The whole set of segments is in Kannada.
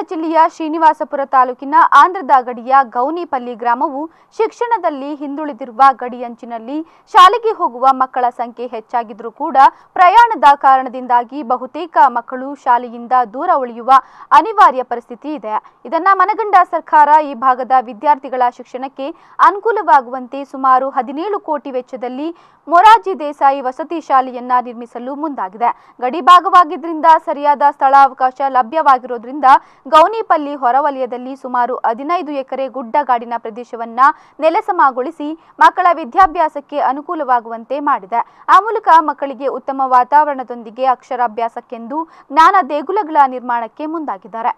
ಜಿಲ್ಲೆಯ ಶ್ರೀನಿವಾಸಪುರ ತಾಲೂಕಿನ ಆಂಧ್ರದ ಗಡಿಯ ಗೌನಿಪಲ್ಲಿ ಗ್ರಾಮವು ಶಿಕ್ಷಣದಲ್ಲಿ ಹಿಂದುಳಿದಿರುವ ಗಡಿಯಂಚಿನಲ್ಲಿ ಶಾಲೆಗೆ ಹೋಗುವ ಮಕ್ಕಳ ಸಂಖ್ಯೆ ಹೆಚ್ಚಾಗಿದ್ರೂ ಕೂಡ ಪ್ರಯಾಣದ ಕಾರಣದಿಂದಾಗಿ ಬಹುತೇಕ ಮಕ್ಕಳು ಶಾಲೆಯಿಂದ ದೂರ ಉಳಿಯುವ ಅನಿವಾರ್ಯ ಪರಿಸ್ಥಿತಿ ಇದೆ ಇದನ್ನ ಮನಗಂಡ ಸರ್ಕಾರ ಈ ಭಾಗದ ವಿದ್ಯಾರ್ಥಿಗಳ ಶಿಕ್ಷಣಕ್ಕೆ ಅನುಕೂಲವಾಗುವಂತೆ ಸುಮಾರು ಹದಿನೇಳು ಕೋಟಿ ವೆಚ್ಚದಲ್ಲಿ ಮೊರಾರ್ಜಿ ದೇಸಾಯಿ ವಸತಿ ಶಾಲೆಯನ್ನ ನಿರ್ಮಿಸಲು ಮುಂದಾಗಿದೆ ಗಡಿ ಭಾಗವಾಗಿದ್ರಿಂದ ಸರಿಯಾದ ಸ್ಥಳಾವಕಾಶ ಲಭ್ಯವಾಗಿರೋದ್ರಿಂದ ಗೌನಿಪಲ್ಲಿ ಹೊರವಲಯದಲ್ಲಿ ಸುಮಾರು ಹದಿನೈದು ಎಕರೆ ಗುಡ್ಡಗಾಡಿನ ಪ್ರದೇಶವನ್ನ ನೆಲಸಮಗೊಳಿಸಿ ಮಕ್ಕಳ ವಿದ್ಯಾಭ್ಯಾಸಕ್ಕೆ ಅನುಕೂಲವಾಗುವಂತೆ ಮಾಡಿದೆ ಆ ಮೂಲಕ ಮಕ್ಕಳಿಗೆ ಉತ್ತಮ ವಾತಾವರಣದೊಂದಿಗೆ ಅಕ್ಷರಾಭ್ಯಾಸಕ್ಕೆಂದು ಜ್ಞಾನ ದೇಗುಲಗಳ ನಿರ್ಮಾಣಕ್ಕೆ ಮುಂದಾಗಿದ್ದಾರೆ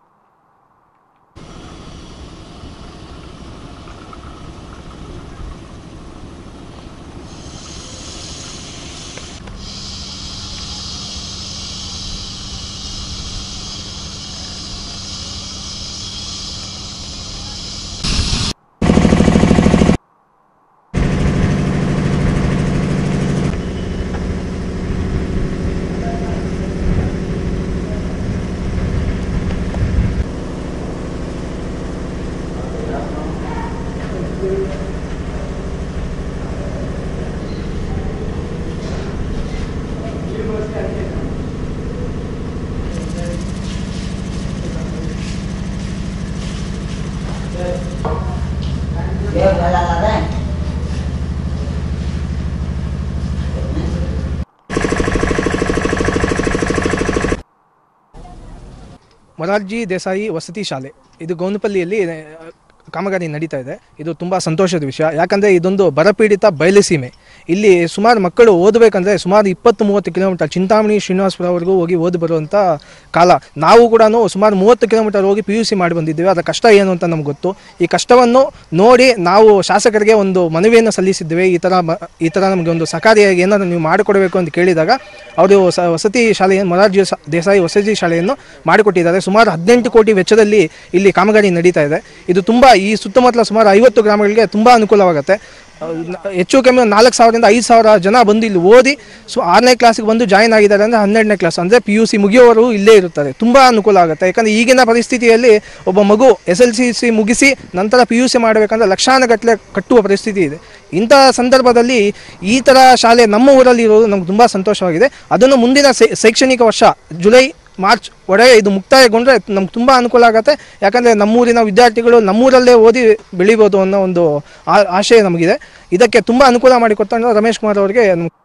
ಮೊರಾರ್ಜಿ ದೇಸಾಯಿ ವಸತಿ ಶಾಲೆ ಇದು ಗೌನಪಲ್ಲಿಯಲ್ಲಿ ಆ, ಕಾಮಗಾರಿ ನಡೀತಾ ಇದೆ ಇದು ತುಂಬ ಸಂತೋಷದ ವಿಷಯ ಯಾಕಂದರೆ ಇದೊಂದು ಬರಪೀಡಿತ ಬಯಲುಸೀಮೆ ಇಲ್ಲಿ ಸುಮಾರು ಮಕ್ಕಳು ಓದಬೇಕಂದ್ರೆ ಸುಮಾರು ಇಪ್ಪತ್ತು ಮೂವತ್ತು ಕಿಲೋಮೀಟರ್ ಚಿಂತಾಮಣಿ ಶ್ರೀನಿವಾಸಪುರವರೆಗೂ ಹೋಗಿ ಓದಿ ಬರುವಂಥ ಕಾಲ ನಾವು ಕೂಡ ಸುಮಾರು ಮೂವತ್ತು ಕಿಲೋಮೀಟರ್ ಹೋಗಿ ಪಿ ಯು ಸಿ ಮಾಡಿ ಬಂದಿದ್ದೀವಿ ಅದರ ಕಷ್ಟ ಏನು ಅಂತ ನಮ್ಗೆ ಗೊತ್ತು ಈ ಕಷ್ಟವನ್ನು ನೋಡಿ ನಾವು ಶಾಸಕರಿಗೆ ಒಂದು ಮನವಿಯನ್ನು ಸಲ್ಲಿಸಿದ್ದೇವೆ ಈ ಥರ ಮ- ಈ ಥರ ನಮಗೆ ಒಂದು ಸಕಾರಿಯಾಗಿ ಏನಾದರೂ ನೀವು ಮಾಡಿಕೊಡಬೇಕು ಅಂತ ಕೇಳಿದಾಗ ಅವರು ಸ ವಸತಿ ಶಾಲೆಯನ್ನು ಮೊರಾರ್ಜಿ ಸ- ದೇಸಾಯಿ ವಸತಿ ಶಾಲೆಯನ್ನು ಮಾಡಿಕೊಟ್ಟಿದ್ದಾರೆ ಸುಮಾರು ಹದಿನೆಂಟು ಕೋಟಿ ವೆಚ್ಚದಲ್ಲಿ ಇಲ್ಲಿ ಕಾಮಗಾರಿ ನಡೀತಾ ಇದೆ ಇದು ತುಂಬ ಈ ಸುತ್ತಮುತ್ತಲ ಸುಮಾರು ಐವತ್ತು ಗ್ರಾಮಗಳಿಗೆ ತುಂಬ ಅನುಕೂಲವಾಗುತ್ತೆ ಅಹ್, ನ- ಹೆಚ್ಚು ಕಮ್ಮಿ ಒಂದು ನಾಲ್ಕು ಸಾವಿರದಿಂದ ಐದು ಸಾವಿರ ಜನ ಬಂದು ಇಲ್ಲಿ ಓದಿ ಸೊ ಆರನೇ ಕ್ಲಾಸಿಗೆ ಬಂದು ಜಾಯ್ನ್ ಆಗಿದ್ದಾರೆ ಅಂದರೆ ಹನ್ನೆರಡನೇ ಕ್ಲಾಸ್ ಅಂದರೆ ಪಿ ಯು ಸಿ ಮುಗಿಯೋವರು ಇಲ್ಲೇ ಇರುತ್ತಾರೆ ತುಂಬ ಅನುಕೂಲ ಆಗುತ್ತೆ ಯಾಕಂದರೆ ಈಗಿನ ಪರಿಸ್ಥಿತಿಯಲ್ಲಿ ಒಬ್ಬ ಮಗು ಎಸ್ ಎಲ್ ಸಿ ಸಿ ಮುಗಿಸಿ ನಂತರ ಪಿ ಯು ಸಿ ಮಾಡಬೇಕಂದ್ರೆ ಲಕ್ಷಾನುಗಟ್ಟಲೆ ಕಟ್ಟುವ ಪರಿಸ್ಥಿತಿ ಇದೆ ಇಂತಹ ಸಂದರ್ಭದಲ್ಲಿ ಈ ಥರ ಶಾಲೆ ನಮ್ಮ ಊರಲ್ಲಿ ಇರೋದು ನಮ್ಗೆ ತುಂಬ ಸಂತೋಷವಾಗಿದೆ ಅದನ್ನು ಮುಂದಿನ ಶೈ- ಶೈಕ್ಷಣಿಕ ವರ್ಷ ಜುಲೈ ಮಾರ್ಚ್ ಒಳಗೆ ಇದು ಮುಕ್ತಾಯಗೊಂಡ್ರೆ ನಮ್ಗೆ ತುಂಬ ಅನುಕೂಲ ಆಗುತ್ತೆ ಯಾಕಂದರೆ ನಮ್ಮೂರಿನ ವಿದ್ಯಾರ್ಥಿಗಳು ನಮ್ಮೂರಲ್ಲೇ ಓದಿ ಬೆಳಿಬೋದು ಅನ್ನೋ ಒಂದು ಆ- ಆಶಯ ನಮಗಿದೆ ಇದಕ್ಕೆ ತುಂಬ ಅನುಕೂಲ ಮಾಡಿಕೊಟ್ಟು ರಮೇಶ್ ಕುಮಾರ್ ಅವರಿಗೆ ನಮ್ಗೆ